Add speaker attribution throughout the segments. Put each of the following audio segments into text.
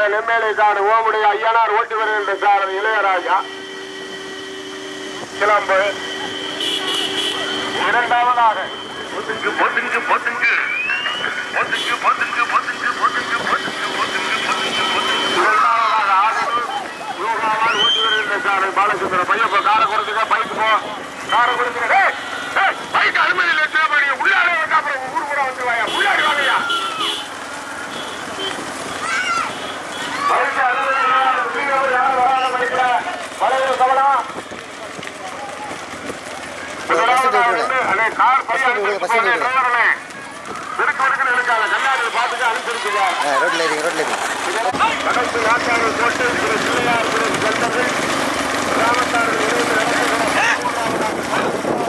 Speaker 1: நெம்மேலை காடு ஓமுடைய ஐயனார் ஓட்டி வருகின்ற சாரதி இளையராஜா கிளம்பு இரண்டாவதாக
Speaker 2: பொதுங்கு பொதுங்கு பொதுங்கு பொதுங்கு பொதுங்கு பொதுங்கு பொதுங்கு பொதுங்கு பொதுங்கு பொதுங்கு பொதுங்கு
Speaker 1: இரண்டாவதாக ஆடலூர் யோகாவால் ஓட்டி வருகின்ற சாரதி பாலச்சந்திர பையப்ப கார கொடுத்துக்க பைக்கு போ கார கொடுத்துக்க பைக் அனுமதி இல்லை தேவைப்படி உள்ளாடே வந்து அப்புறம் ஊர் கூட வந்துருவாயா உள்ளாடி வாங்கய்யா பைக் அனுமதி இல்லாத ஸ்ரீரங்கம் யாரும் வராத படிக்கல பழைய கவனம் அண்ணே, கார் பையன் அனுப்பிச்சு போனே, driver அண்ணே. விடுக்கு விடுக்குன்னு இருக்காங்க. கண்ணாடியை பார்த்துட்டு அனுப்பிச்சிருக்கீங்க.
Speaker 3: ரோட்ல ஏறி ரோட்ல ஏறி
Speaker 1: கணக்கு நாட்டாறு கோட்டை திரு பிள்ளையார் திரு செல்வர்கள் கிராமத்தார் இணைந்து நடத்துகிற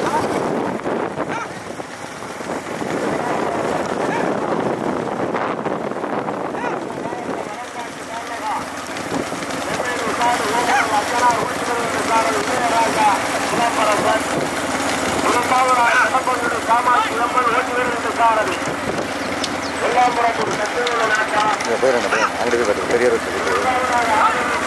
Speaker 1: காமாட்சி அம்மன் ஓட்டி வருகின்ற சாரதி எல்லாம் புறப்படும் சத்தியமுள்ள நாட்டா
Speaker 3: இங்கே போயிடணும் போயிடணும் அங்கிட்டு போய் பாருங்க பெரிய ரோட் இருக்கு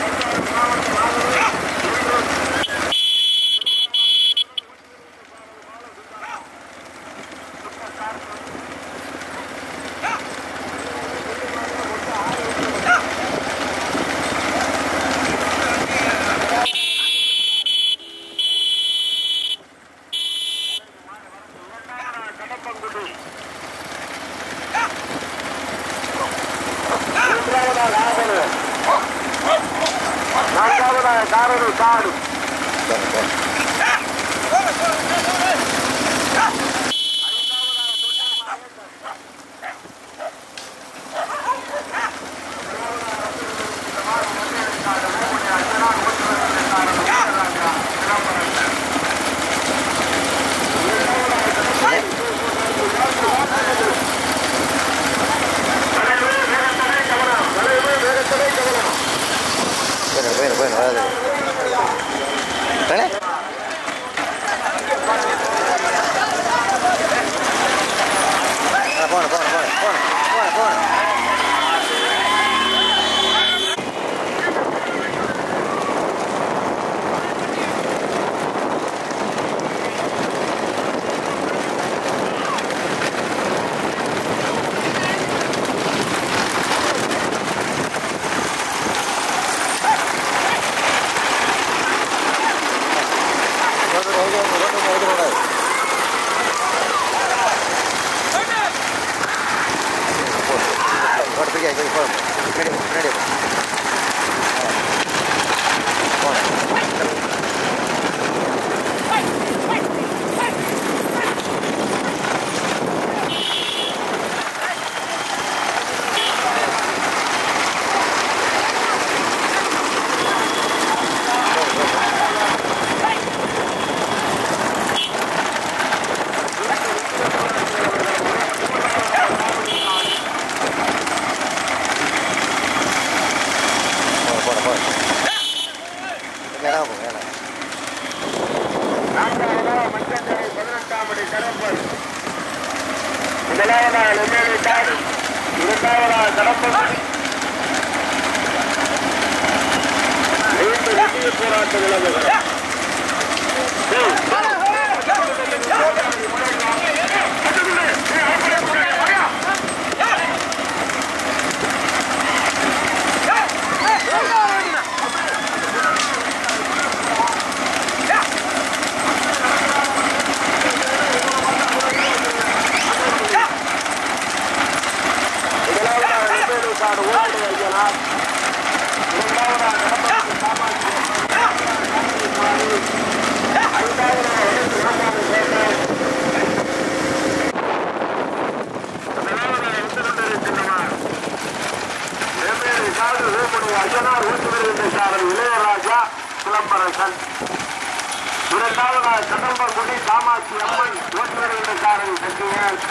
Speaker 1: கடப்பங்குடி மூன்றாவதாக ஆதரவு நான்காவதாக காரரு காடு
Speaker 3: போகணும் போகணும் போயிடணும் போயிடணும் போயிடணும் வராது தானே ஆ போகணும் போகணும் போகணும் போகணும் போகணும் போகணும் ரோட்டு ரோட்டு ரோட்டு ரோட்டு ரோடாது ரோட்டு தூக்கி அங்கே போகணும் பின்னாடி போ, பின்னாடி போ. போகணும் போகணும் போகணும் போகணும் நேரம் போகும் நேரம்
Speaker 1: நான்காவதாக மஞ்சக்கரை பதினெட்டாம் அடி கடம்பல் முதலாவதாக நெம்மேலி காடு இரண்டாவதாக கடம்பங்குடி ஐந்து வெற்றிய போராட்ட விளம்பரம் முதலாவதாக நெம்மேலி காடு ஓட்டுடைய ஐயனார் இரண்டாவதாக கடம்பங்குடி காமாட்சி ஐந்தாவதாக வடக்கு ராமாவை சேர்ந்த முதலாவதாக வந்து கொண்டிருக்கின்றனர் நெம்மேலி காடு ஓட்டுடைய ஐயனார் ஓட்டு வருகின்ற சாரதி இளையராஜா சிலம்பரசன் இரண்டாவதாக கடம்பங்குடி காமாட்சி அம்மன் ஓட்டு வருகின்ற சாரதி சக்திவேல்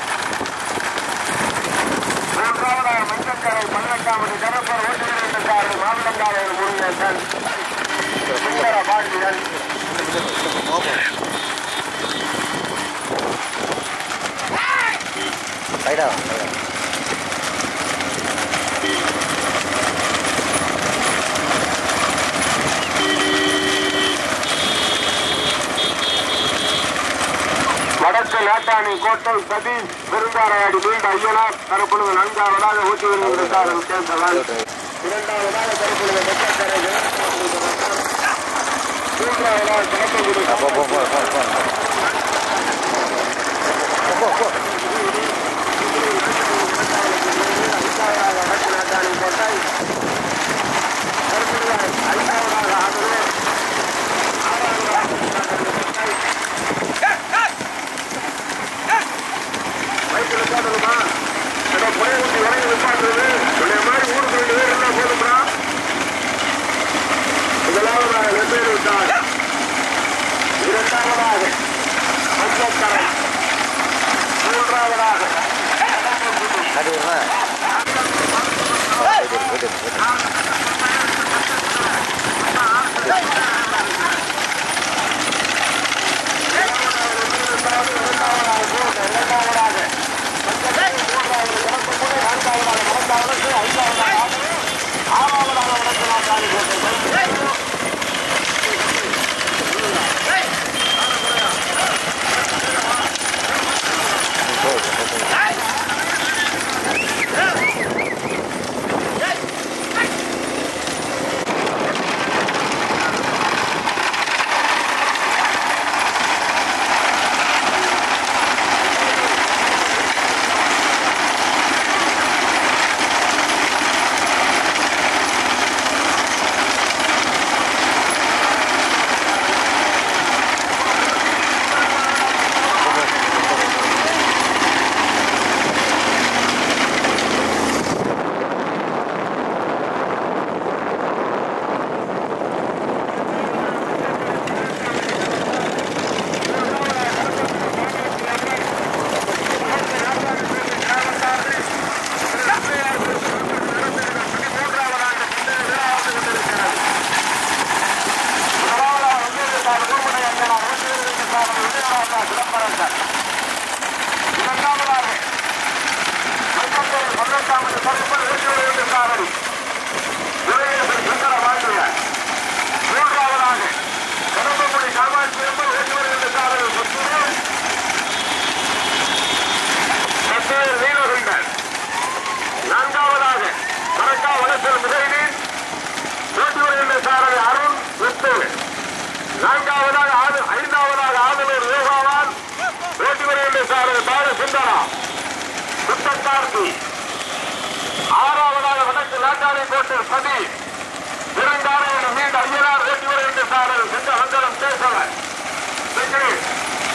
Speaker 1: மூன்றாவதாக மஞ்சக்கரை பதினெட்டாம் மணி கடற்பர் ஓட்டு வருகின்ற சாரதி மாவிலங்காவையில் முருகேசன் சுந்தர பாண்டியன்
Speaker 3: ரைடா
Speaker 1: வடக்கு லேட்டாணி கோட்டை சதீஷ் பெருந்தாரையாடி மீண்ட ஐயனார் தரப்புழுது நான்காவதாக ஊட்டி வருகின்றார்கள் கேசவன் இரண்டாவதாக தரப்புழுது வெட்டக்கரை மூன்றாவதாக கடத்தகுடி
Speaker 3: போ போ போ போ போ போ போ
Speaker 1: ஐந்தாவதாக வடக்கு லேட்டாணி கோட்டை தரப்புழுது ஐந்தாவதாக ஆதரவு வயிற்றுல போடணுமா ஏதோ புடைய ஊட்டி இறங்கி விசாடுறது உடைய மாதிரி ஊருக்கு ரெண்டு பேர் இருந்தா போதும்டா முதலாவதாக வெவ்வேறு விட்டார் இரண்டாவதாக மஞ்சக்கரை மூன்றாவதாக
Speaker 3: காட்டி விடுறா போயிட்டு இரு, போயிட்டு இரு, போயிட்டு இரு. போ, போ, போ.
Speaker 1: மூன்றாவதாக கடம்பக்குடி காமாட்சி அம்மன் ஓட்டி வருகின்ற சாரல் சத்துரு சத்துரு நீலகண்டன் நான்காவதாக மரக்கா வளசல் முதலில் ஓட்டி வருகின்ற சாரல் அருண் முத்து நான்காவதாக ஆது- ஐந்தாவதாக ஆதலூர் யோகாவால் ஓட்டி வருகின்ற சாரல் பால சுந்தரா சுத்தக்கார்த்தி ஆறாவதாக வடக்கு நாட்டாரை கோட்டை சதி பெருங்காரையோடு மீண்டு ஐயனார் ஓட்டி வருகின்ற சாரல் சென்ற வந்தனம் கேசவன் வெங்கடேஷ்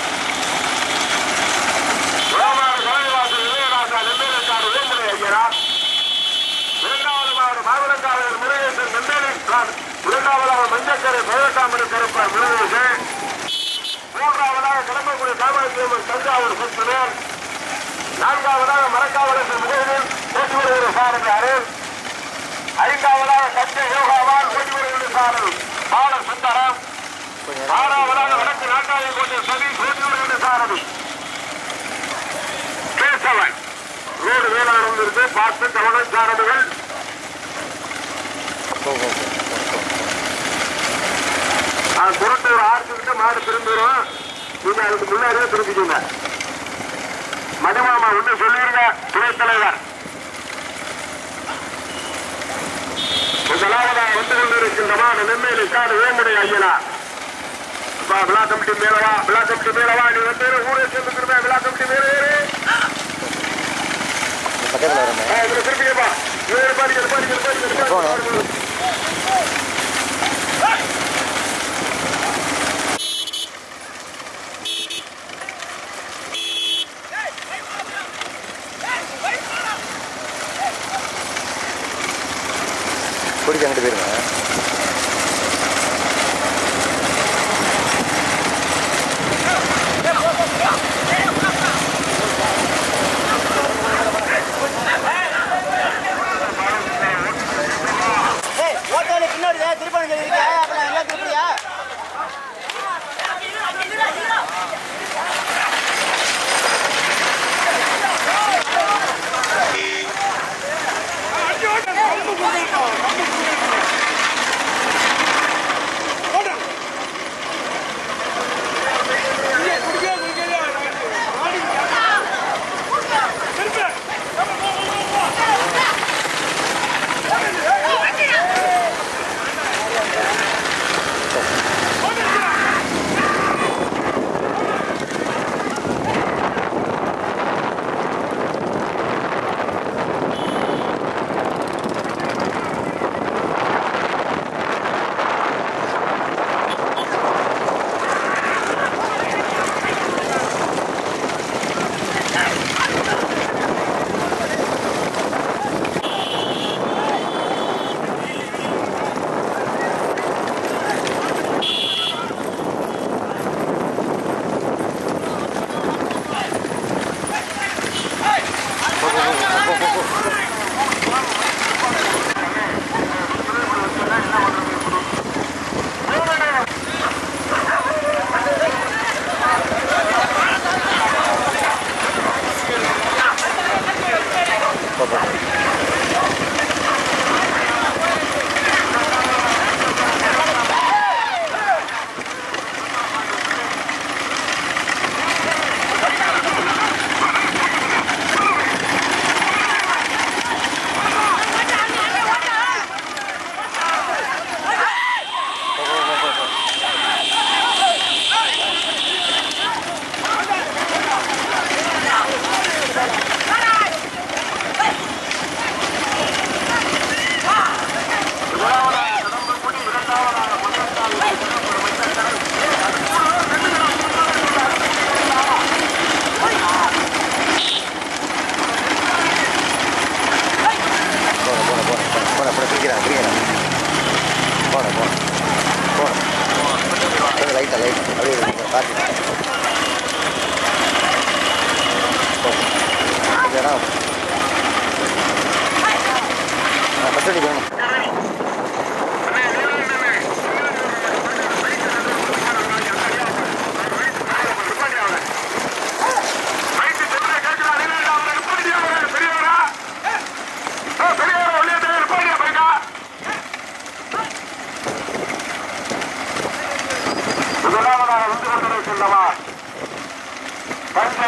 Speaker 1: வியாபார கலைவாசல் விஜயராஜா நெல்வேலிக்காடு வேம்புரை ஐயனார் இரண்டாவதாக மாவிளங்காவலர் முருகேசன் நெல்வேலிக்காடு இரண்டாவதாக மஞ்சக்கரை பதினெட்டாம் கருப்பர் முருகேசன் மூன்றாவதாக கடம்பக்குடி காமாட்சியம்மன் தஞ்சாவூர் சுற்றுனர் நான்காவதாக மரக்காவலர் முகேனில் ஓட்டி வருகிற சாரதி அருள் ஐந்தாவதாக தஞ்சை யோகாவால் ஓட்டி வருகிற சாரல் பால சுந்தரம்
Speaker 3: கொஞ்சம்
Speaker 1: ஆறாவதாக வடக்கு நாட்டாளி கோட்டை சதீஷ் ஓட்டி வருகிற சாரதி கேசவன் ரோடு வேளாண் இருக்கு பார்த்து கவனம் சாரதிகள்
Speaker 3: போ போ போ
Speaker 1: அது புரட்டு ஒரு ஆறுக்கிட்ட மாடு திரும்பிடும் நீங்க அதுக்கு முன்னாடியே திரும்பிக்கீங்க மணிமாமா ஒண்ணு சொல்லிருங்க துணைத் தலைவர் முதலாவதாக வந்து கொண்டிருக்கின்றமா நெம்மேலி காடு வேமுடைய ஐயனார் அப்பா விழா கமிட்டி மேலவா விழா கமிட்டி மேலவா நீ வந்து ஊரே சேர்ந்துக்கிறத விழா கமிட்டி மேலே ஏறு
Speaker 3: இந்த பக்கத்தில் வரமே
Speaker 1: ஆ, இதுல திருப்பிக்கப்பா ஏறு பாடிக்கல் பாடிக்கல் பாடிக்கல்
Speaker 3: போகணும். குடிக்க அங்கிட்டு போயிருங்க
Speaker 4: ஏய் ஓட்டாளி பின்னாடி ஏன் திருப்பணம் சொல்லியிருக்க அப்புறம் எல்லாம் திருப்பியா
Speaker 1: ஆ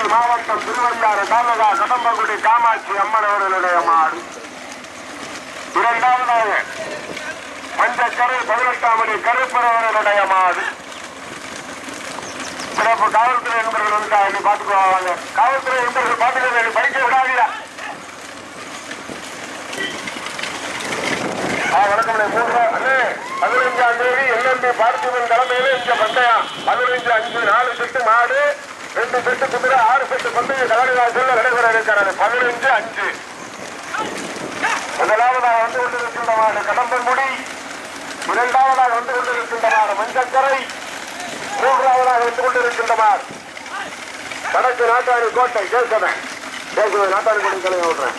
Speaker 1: மாவட்டம் திருவையாறு தாலுகா கடம்பங்குடி காமாட்சி அம்மன் அவர்களுடைய மாடு இரண்டாவதாக மஞ்சக்கரை பதினெட்டாம் அடி கருப்பரவர்களுடைய மாடு சிறப்பு காவல்துறை நண்பர்கள் வந்து அப்படி பார்த்துக்குவாங்க காவல்துறை நண்பர்கள் பார்த்துக்க பைக்கை விடாதீங்க ஆ, வணக்கம் மூன்று அண்ணே பதினைஞ்சாம் தேதி எல்எம்பி பார்த்திபன் தலைமையில இங்க பந்தயம் பதினைஞ்சு அஞ்சு நாலு செட்டு மாடு ரெண்டு செட்டு குதிரை ஆறு செட்டு பந்தய கலனிவாசல்ல நடைபெற இருக்கிறது பதினைஞ்சு அஞ்சு முதலாவதாக வந்து கொண்டிருக்கின்ற மாடு கடம்பன்குடி இரண்டாவதாக வந்து கொண்டிருக்கின்ற மாடு மஞ்சக்கரை மூன்றாவதாக வந்து கொண்டிருக்கின்ற மாடு வடக்கு நாட்டாணி கோட்டை கேசவன் கேசவன் நாட்டாணி கோட்டை தலைவர் விடுறேன்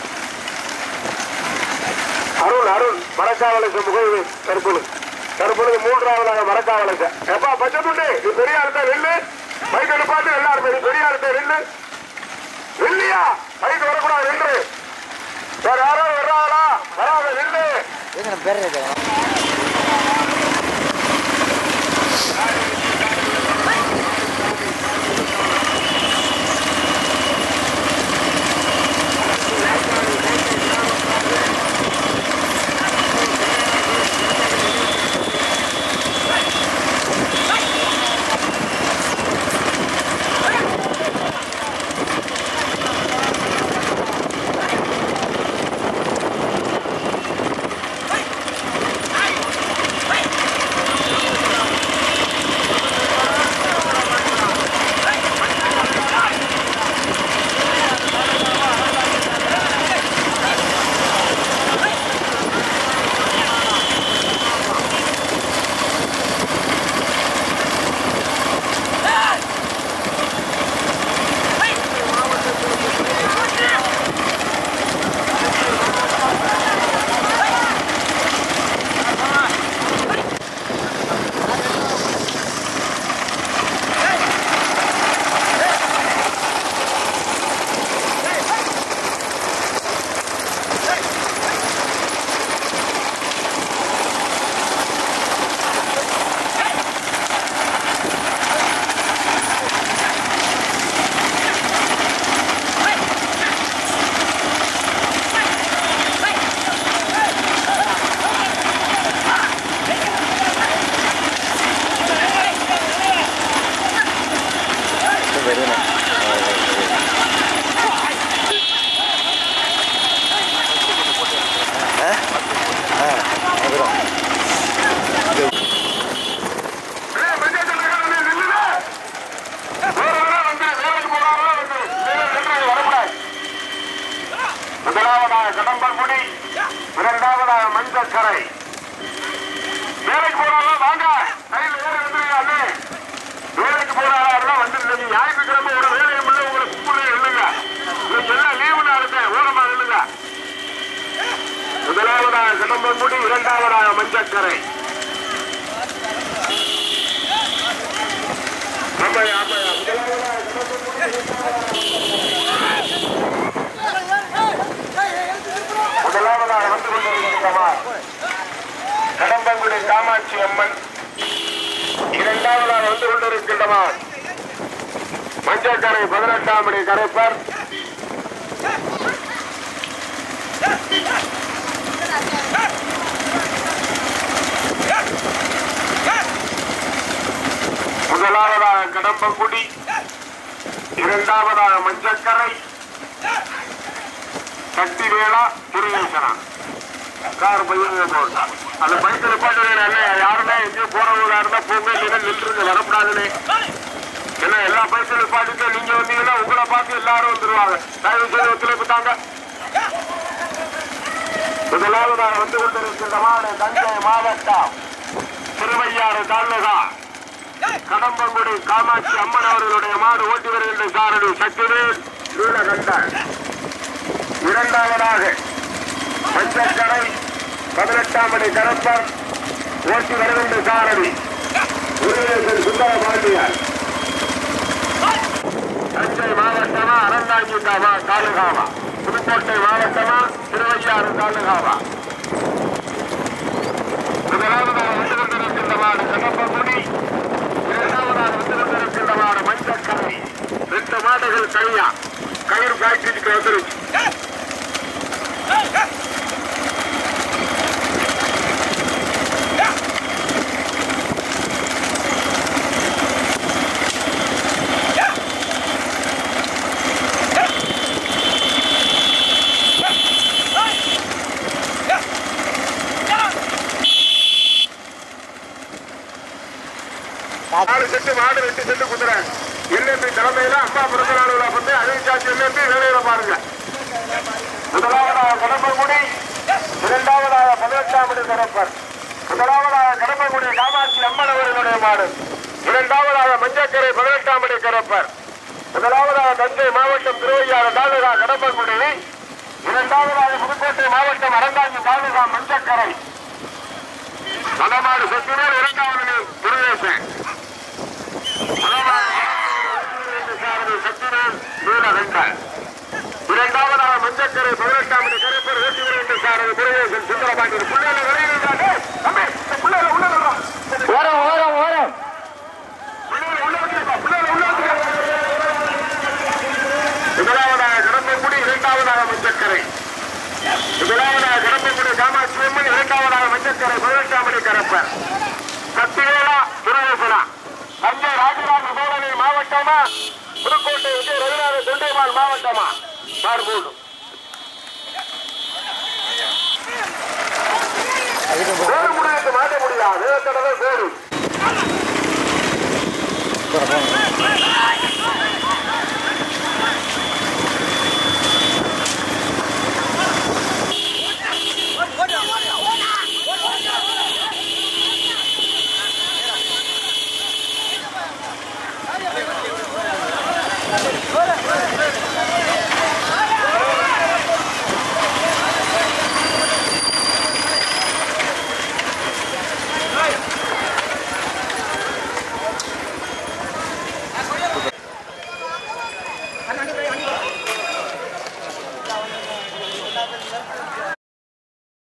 Speaker 1: அருள் அருள் மரக்காவலச முகவு கருப்புழு கருப்புழு மூன்றாவதாக மரக்காவலச எப்பா பச்சத்துண்டு நீ பெரிய ஆளுத்த நெல்லு பைக் எடுப்பாட்டு எல்லாருமே நீ பெரிய ஆளுத்த நெல்லு இல்லையா பைக் வரக்கூடாது நின்று வேற யாராவது வர்றாங்களா வராத நில்லு
Speaker 4: எங்க பேர் இருக்கு
Speaker 1: ஏய், மஞ்சள் சட்டைக்காரனே, நில்லுடா. வேறவனா வந்துரு, வேலைக்கு போறாங்களா வந்துரு. இல்லைன்னா நின்று வரக்கூடாது. முதலாவதாக கடம்பன்குடி இரண்டாவதாக மஞ்சக்கரை வேலைக்கு போறாங்களா வாங்க கையில் ஏறி வந்துருங்க அண்ணே வேலைக்கு போறாங்களா அதெல்லாம் வந்து நீங்க ஞாயிற்றுக்கிழமை ஒரு வேலையை முன்ன உங்களை கும்பிடு இல்லைங்க நீங்க எல்லாம் லீவு நாளுங்க ஓரமா இல்லைங்க முதலாவதாக கடம்பன்குடி இரண்டாவதாக மஞ்சக்கரை ஆமாய்யா, ஆமாய்யா. முதலாவதாக முதலாவதாக வந்து கொண்டிருக்கிறவா கடம்பங்குடி காமாட்சி அம்மன் இரண்டாவதாக வந்து கொண்டிருக்கின்றவா மஞ்சக்கரை பதினெட்டாம் படி கரைப்பர் முதலாவதாக கடம்பங்குடி இரண்டாவதாக மஞ்சக்கரை சக்தி வேளா திருவேசனா கார் பையன் போட்டா அந்த பைக்கில் நிப்பாட்டு அண்ணே யாருமே எங்கேயும் போறவங்களா இருந்தா போங்க இல்லைன்னா நின்றுங்க வரக்கூடாதுன்னு ஏன்னா எல்லா பைக்கில் நிப்பாட்டிட்டு நீங்க வந்தீங்கன்னா உங்களை பார்த்து எல்லாரும் வந்துருவாங்க தயவு செய்து ஒத்துழைப்பு தாங்க முதலாவதாக வந்து கொண்டிருக்கின்ற மாடு தஞ்சை மாவட்டம் திருவையாறு தாலுகா கடம்பங்குடி காமாட்சி அம்மன் அவர்களுடைய மாடு ஓட்டி வருகின்ற சாரதி சக்திவேல் நீலகண்டன் இரண்டாவதாக மஞ்சக்கரை பதினெட்டாம் படி கரப்பர் ஓட்டி வருகின்ற சாரதி முருகேசன் சுந்தர பாண்டியார் தஞ்சை மாவட்டமா அறந்தாங்கிட்டாவா தாலுகாவா புதுக்கோட்டை மாவட்டமா திருவையாறு தாலுகாவா முதலாவதாக வந்து கொண்டிருக்கின்ற மாடு கண்ணப்பகுடி இரண்டாவதாக வந்து கொண்டிருக்கின்ற மாடு மஞ்சக்கரை மற்ற மாடுகள் தனியா கயிறு ஃபேக்டரிக்கு வந்துருச்சு நாலு செட்டு மாடு ரெண்டு செட்டு குதிரை எல்எம்பி தலைமையில அம்மா பிறந்த நாள் விழா வந்து அறிவிச்சாச்சு எல்எம்பி வேலையில பாருங்க முதலாவதாக கடம்பங்குடி இரண்டாவதாக பதினெட்டாம் மணி சிறப்பர் முதலாவதாக கடம்பங்குடி காமாட்சி அம்மன் அவர்களுடைய மாடு இரண்டாவதாக மஞ்சக்கரை பதினெட்டாம் மணி சிறப்பர் முதலாவதாக தஞ்சை மாவட்டம் திருவையாறு தாலுகா கடம்பங்குடி இரண்டாவதாக புதுக்கோட்டை மாவட்டம் அரங்காஞ்சி தாலுகா மஞ்சக்கரை மதமாடு சொத்துடன் இரண்டாவது முருகேசன் இரண்டாவதாக மஞ்சக்கரை பதினெட்டாம் மணி கருப்பர் ஓட்டி இரண்டு சாரதி முருகேசன் சுந்தரபாண்டியன் புள்ளையில வெளியிடுறாங்க தம்பி இந்த புள்ளையில உள்ள வரலாம்
Speaker 4: ஓரம் ஓரம் ஓரம்
Speaker 1: புள்ளையில உள்ள வந்துருப்பா புள்ளையில உள்ள வந்துருப்பா முதலாவதாக கடம்பக்குடி இரண்டாவதாக மஞ்சக்கரை முதலாவதாக கடம்பக்குடி காமாட்சி அம்மன் இரண்டாவதாக மஞ்சக்கரை பதினெட்டாம் மணி கரப்பர் சத்திவேலா துருவேசனா தஞ்சை ராஜராஜ சோழனை மாவட்டமா புதுக்கோட்டை விஜய் ரவிநாத தொண்டைமான் மாவட்டமா பார்போடு கோடு முடிவுக்கு மாட்ட முடியாது தடவை கோடு